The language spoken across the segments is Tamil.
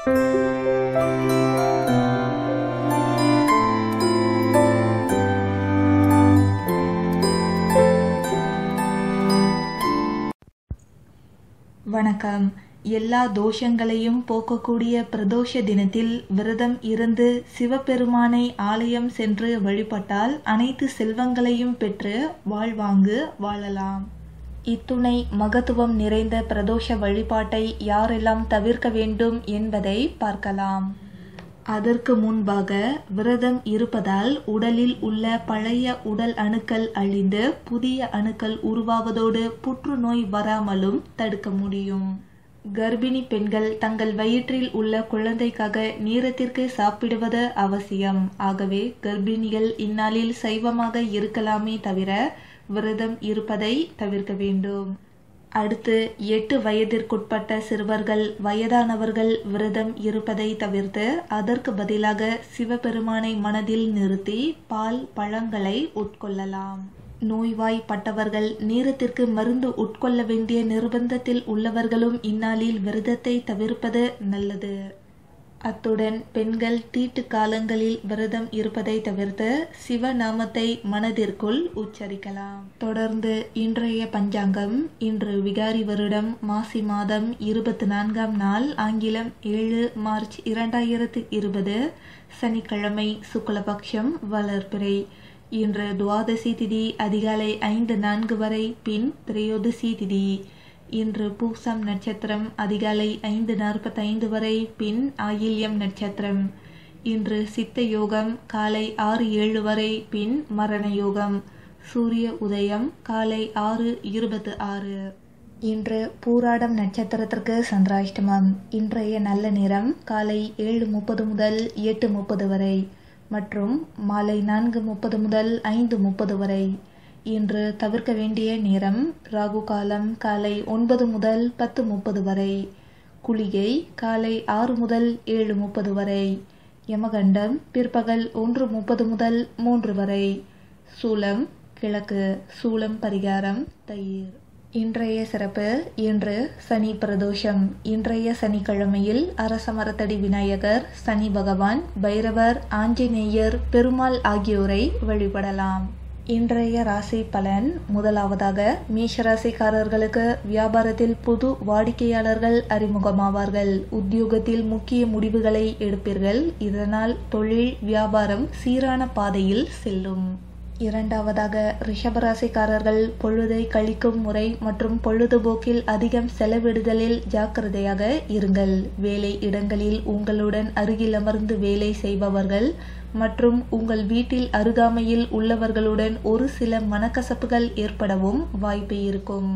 வணக்கம் எல்லா தோஷங்களையும் போக்கக்கூடிய பிரதோஷ தினத்தில் விரதம் இருந்து சிவபெருமானை ஆலயம் சென்று வழிபட்டால் அனைத்து செல்வங்களையும் பெற்று வாழ்வாங்கு வாழலாம் இத்துணை மகத்துவம் நிறைந்த பிரதோஷ வழிபாட்டை யாரெல்லாம் தவிர்க்க வேண்டும் என்பதை பார்க்கலாம் அதற்கு முன்பாக விரதம் இருப்பதால் உடலில் உள்ள பழைய உடல் அணுக்கள் அழிந்து புதிய அணுக்கள் உருவாவதோடு புற்றுநோய் வராமலும் தடுக்க முடியும் கர்ப்பிணி பெண்கள் தங்கள் வயிற்றில் உள்ள குழந்தைக்காக நேரத்திற்கு சாப்பிடுவது அவசியம் ஆகவே கர்ப்பிணிகள் இந்நாளில் சைவமாக இருக்கலாமே தவிர விரதம் இருப்பதை தவிர்க்க வேண்டும் அடுத்து எட்டு வயதிற்குட்பட்ட சிறுவர்கள் வயதானவர்கள் விரதம் இருப்பதை தவிர்த்து அதற்கு பதிலாக சிவபெருமானை மனதில் நிறுத்தி பால் பழங்களை உட்கொள்ளலாம் நோய்வாய்ப்பட்டவர்கள் நேரத்திற்கு மருந்து உட்கொள்ள வேண்டிய நிர்பந்தத்தில் உள்ளவர்களும் இந்நாளில் விரதத்தை தவிர்ப்பது நல்லது அத்துடன் பெண்கள் தீட்டு காலங்களில் விரதம் இருப்பதை தவிர்த்து சிவநாமத்தை மனதிற்குள் உச்சரிக்கலாம் தொடர்ந்து இன்றைய பஞ்சாங்கம் இன்று விகாரி வருடம் மாசி மாதம் இருபத்தி நான்காம் நாள் ஆங்கிலம் ஏழு மார்ச் இரண்டாயிரத்து இருபது சனிக்கிழமை சுக்லபக்ஷம் வளர்பிறை இன்று துவாதசி திதி அதிகாலை ஐந்து நான்கு வரை பின் திரையோதசி திதி இன்று பூசம் நட்சத்திரம் அதிகாலை ஐந்து நாற்பத்தைந்து வரை பின் ஆயில்யம் நட்சத்திரம் இன்று சித்த யோகம் காலை ஆறு ஏழு வரை பின் மரண யோகம் சூரிய உதயம் காலை ஆறு இருபத்து ஆறு இன்று பூராடம் நட்சத்திரத்திற்கு சந்திராஷ்டமம் இன்றைய நல்ல நேரம் காலை ஏழு முப்பது முதல் எட்டு முப்பது வரை மற்றும் மாலை நான்கு முப்பது முதல் ஐந்து முப்பது வரை இன்று தவிர்க்க வேண்டிய நேரம் ராகு காலம் காலை ஒன்பது முதல் பத்து முப்பது வரை குளிகை காலை ஆறு முதல் ஏழு முப்பது வரை யமகண்டம் பிற்பகல் ஒன்று முப்பது முதல் மூன்று வரை சூலம் கிழக்கு சூலம் பரிகாரம் தயிர் இன்றைய சிறப்பு இன்று சனி பிரதோஷம் இன்றைய சனிக்கிழமையில் அரச மரத்தடி விநாயகர் சனி பகவான் பைரவர் ஆஞ்சநேயர் பெருமாள் ஆகியோரை வழிபடலாம் இன்றைய ராசி பலன் முதலாவதாக மேஷராசிக்காரர்களுக்கு வியாபாரத்தில் புது வாடிக்கையாளர்கள் அறிமுகமாவார்கள் உத்தியோகத்தில் முக்கிய முடிவுகளை எடுப்பீர்கள் இதனால் தொழில் வியாபாரம் சீரான பாதையில் செல்லும் இரண்டாவதாக ரிஷபராசிக்காரர்கள் பொழுதை கழிக்கும் முறை மற்றும் பொழுதுபோக்கில் அதிகம் செலவிடுதலில் ஜாக்கிரதையாக இருங்கள் வேலை இடங்களில் உங்களுடன் அருகில் அமர்ந்து வேலை செய்பவர்கள் மற்றும் உங்கள் வீட்டில் அருகாமையில் உள்ளவர்களுடன் ஒரு சில மனக்கசப்புகள் ஏற்படவும் வாய்ப்பு இருக்கும்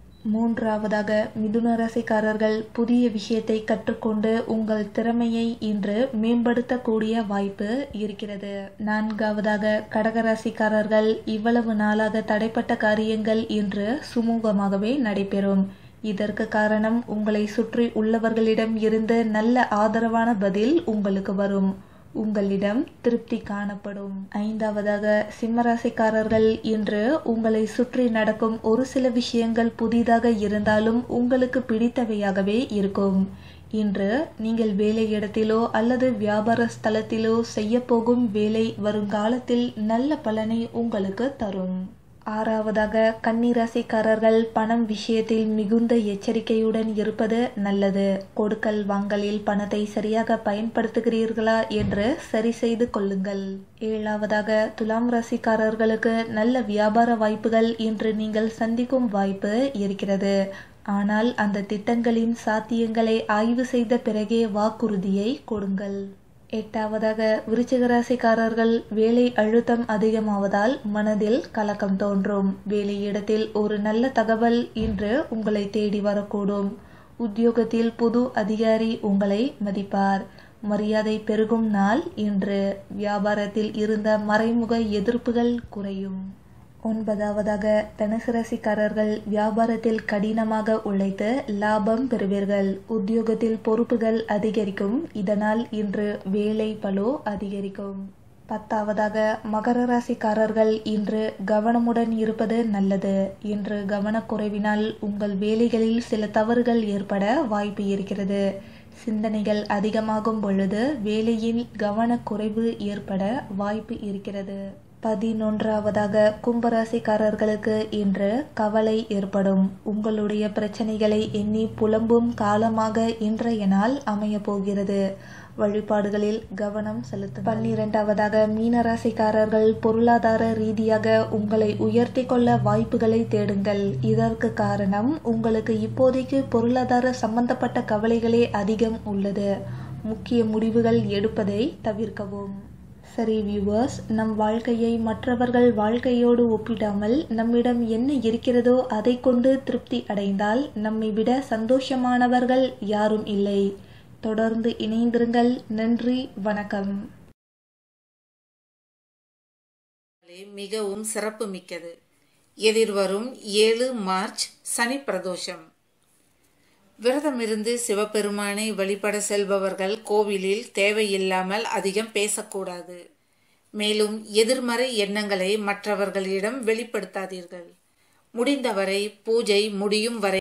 மூன்றாவதாக மிதுன ராசிக்காரர்கள் புதிய விஷயத்தை கற்றுக்கொண்டு உங்கள் திறமையை இன்று மேம்படுத்தக்கூடிய வாய்ப்பு இருக்கிறது நான்காவதாக கடகராசிக்காரர்கள் இவ்வளவு நாளாக தடைப்பட்ட காரியங்கள் இன்று சுமூகமாகவே நடைபெறும் இதற்கு காரணம் உங்களை சுற்றி உள்ளவர்களிடம் இருந்து நல்ல ஆதரவான பதில் உங்களுக்கு வரும் உங்களிடம் திருப்தி காணப்படும் ஐந்தாவதாக சிம்மராசிக்காரர்கள் இன்று உங்களை சுற்றி நடக்கும் ஒரு சில விஷயங்கள் புதிதாக இருந்தாலும் உங்களுக்கு பிடித்தவையாகவே இருக்கும் இன்று நீங்கள் வேலையிடத்திலோ அல்லது வியாபார ஸ்தலத்திலோ செய்யப்போகும் வேலை வருங்காலத்தில் நல்ல பலனை உங்களுக்கு தரும் ஆறாவதாக கன்னிராசிக்காரர்கள் பணம் விஷயத்தில் மிகுந்த எச்சரிக்கையுடன் இருப்பது நல்லது கொடுக்கல் வாங்கலில் பணத்தை சரியாக பயன்படுத்துகிறீர்களா என்று சரி செய்து கொள்ளுங்கள் ஏழாவதாக துலாம் ராசிக்காரர்களுக்கு நல்ல வியாபார வாய்ப்புகள் இன்று நீங்கள் சந்திக்கும் வாய்ப்பு இருக்கிறது ஆனால் அந்த திட்டங்களின் சாத்தியங்களை ஆய்வு செய்த பிறகே வாக்குறுதியை கொடுங்கள் எட்டாவதாக விருச்சிகராசிக்காரர்கள் வேலை அழுத்தம் அதிகமாவதால் மனதில் கலக்கம் தோன்றும் வேலையிடத்தில் ஒரு நல்ல தகவல் இன்று உங்களை தேடி வரக்கூடும் உத்தியோகத்தில் புது அதிகாரி உங்களை மதிப்பார் மரியாதை பெருகும் நாள் இன்று வியாபாரத்தில் இருந்த மறைமுக எதிர்ப்புகள் குறையும் ஒன்பதாவதாக தனுசு ராசிக்காரர்கள் வியாபாரத்தில் கடினமாக உழைத்து லாபம் பெறுவீர்கள் உத்தியோகத்தில் பொறுப்புகள் அதிகரிக்கும் இதனால் இன்று வேலை பளு அதிகரிக்கும் பத்தாவதாக மகர ராசிக்காரர்கள் இன்று கவனமுடன் இருப்பது நல்லது இன்று கவனக்குறைவினால் உங்கள் வேலைகளில் சில தவறுகள் ஏற்பட வாய்ப்பு இருக்கிறது சிந்தனைகள் அதிகமாகும் பொழுது வேலையில் கவனக்குறைவு ஏற்பட வாய்ப்பு இருக்கிறது பதினொன்றாவதாக கும்பராசிக்காரர்களுக்கு இன்று கவலை ஏற்படும் உங்களுடைய பிரச்சனைகளை எண்ணி புலம்பும் காலமாக இன்றைய நாள் அமைய போகிறது வழிபாடுகளில் கவனம் செலுத்தும் பன்னிரெண்டாவதாக மீனராசிக்காரர்கள் பொருளாதார ரீதியாக உங்களை உயர்த்தி கொள்ள வாய்ப்புகளை தேடுங்கள் இதற்கு காரணம் உங்களுக்கு இப்போதைக்கு பொருளாதார சம்பந்தப்பட்ட கவலைகளே அதிகம் உள்ளது முக்கிய முடிவுகள் எடுப்பதை தவிர்க்கவும் சரி வியூவர்ஸ் நம் வாழ்க்கையை மற்றவர்கள் வாழ்க்கையோடு ஒப்பிடாமல் நம்மிடம் என்ன இருக்கிறதோ அதை கொண்டு திருப்தி அடைந்தால் நம்மை விட சந்தோஷமானவர்கள் யாரும் இல்லை தொடர்ந்து இணைந்திருங்கள் நன்றி வணக்கம் மிகவும் சிறப்பு மிக்கது எதிர்வரும் ஏழு மார்ச் சனி பிரதோஷம் விரதமிருந்து சிவபெருமானை வழிபட செல்பவர்கள் கோவிலில் தேவையில்லாமல் அதிகம் பேசக்கூடாது மேலும் எதிர்மறை எண்ணங்களை மற்றவர்களிடம் வெளிப்படுத்தாதீர்கள் முடிந்தவரை பூஜை முடியும் வரை